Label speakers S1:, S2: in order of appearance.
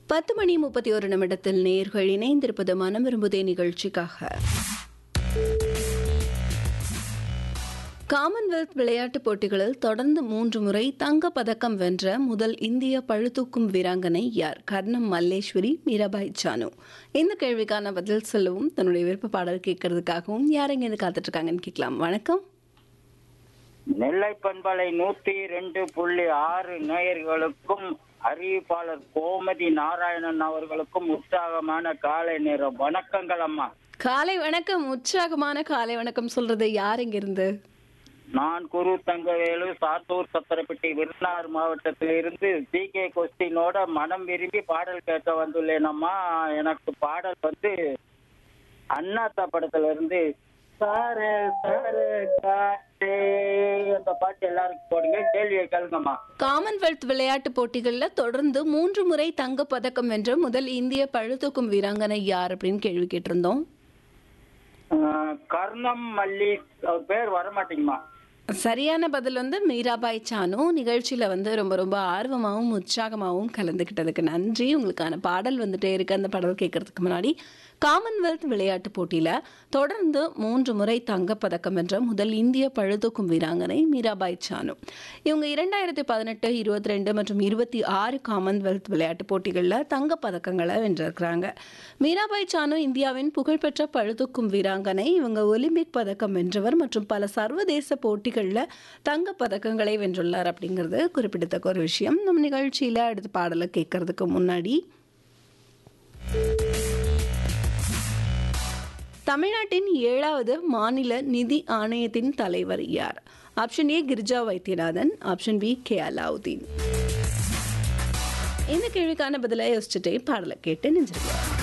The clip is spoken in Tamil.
S1: பத்து மணி முப்பத்தி ஒரு நிமிடத்தில் நேர்கள் இணைந்திருப்பது மனம் விரும்புதே நிகழ்ச்சிக்காக காமன்வெல்த் விளையாட்டுப் போட்டிகளில் தொடர்ந்து மூன்று முறை தங்கப் பதக்கம் வென்ற முதல் இந்திய பழுதூக்கும் வீராங்கனை யார் கர்ணம் மல்லேஸ்வரி மீராபாய் சானு இந்த கேள்விக்கான பதில் சொல்லவும் தன்னுடைய விருப்ப பாடல் கேட்கறதுக்காகவும் யார் எங்க இருந்து காத்துட்டு இருக்காங்கன்னு கேட்கலாம் வணக்கம்
S2: நெல்லை பண்பலை நூத்தி ரெண்டு புள்ளி ஆறு நேயர்களுக்கும் அறிவிப்பாளர் கோமதி நாராயணன் அவர்களுக்கும் உற்சாகமான காலை நேரம் வணக்கங்கள் அம்மா
S1: காலை வணக்கம் உற்சாகமான காலை வணக்கம் சொல்றது யார் எங்க இருந்து
S2: நான் குரு தங்கவேலு சாத்தூர் சத்திரப்பட்டி விருதுநகர் மாவட்டத்திலிருந்து ஜி கே கொஸ்டினோட மனம் விரும்பி பாடல் கேட்க வந்துள்ளேன் அம்மா எனக்கு பாடல் வந்து அண்ணாத்தா படத்துல இருந்து சாரே சாரே காற்றே அந்த பாட்டு எல்லாருக்கும் போடுங்க கேள்வியை கேளுங்கம்மா
S1: காமன்வெல்த் விளையாட்டுப் போட்டிகளில் தொடர்ந்து மூன்று முறை தங்கப் பதக்கம் வென்ற முதல் இந்திய பழுதூக்கும் வீராங்கனை யார் அப்படின்னு கேள்வி கேட்டிருந்தோம்
S2: ஆஹ் கர்ணம் மல்லி அவர் பேர் வர மாட்டேங்குமா
S1: சரியான பதில் வந்து மீராபாய் சானு நிகழ்ச்சியில வந்து ரொம்ப ரொம்ப ஆர்வமாகவும் உற்சாகமாகவும் கலந்துக்கிட்டதுக்கு நன்றி உங்களுக்கான பாடல் வந்துட்டே இருக்கு அந்த பாடல் கேட்கறதுக்கு முன்னாடி காமன்வெல்த் விளையாட்டுப் போட்டியில தொடர்ந்து மூன்று முறை தங்கப்பதக்கம் வென்ற முதல் இந்திய பழுதூக்கும் வீராங்கனை மீராபாய் சானு இவங்க இரண்டாயிரத்தி பதினெட்டு இருபத்தி ரெண்டு மற்றும் இருபத்தி ஆறு காமன்வெல்த் விளையாட்டுப் போட்டிகளில் தங்கப்பதக்கங்களை வென்றிருக்கிறாங்க மீராபாய் சானு இந்தியாவின் புகழ்பெற்ற பழுதூக்கும் வீராங்கனை இவங்க ஒலிம்பிக் பதக்கம் வென்றவர் மற்றும் பல சர்வதேச போட்டிகளில் தங்க பதக்கங்களை வென்றுள்ளார் அப்படிங்கிறது குறிப்பிடத்தக்க ஒரு விஷயம் நம்ம நிகழ்ச்சியில் அடுத்த பாடலை கேட்கறதுக்கு முன்னாடி தமிழ்நாட்டின் ஏழாவது மாநில நிதி ஆணையத்தின் தலைவர் யார் option A Girija Vaidyanathan option B K Alauddin இந்த கேள்விக்கான பதிலை யோசிச்சுட்டே பாடலை கேட்டு நெஞ்சிருக்கேன்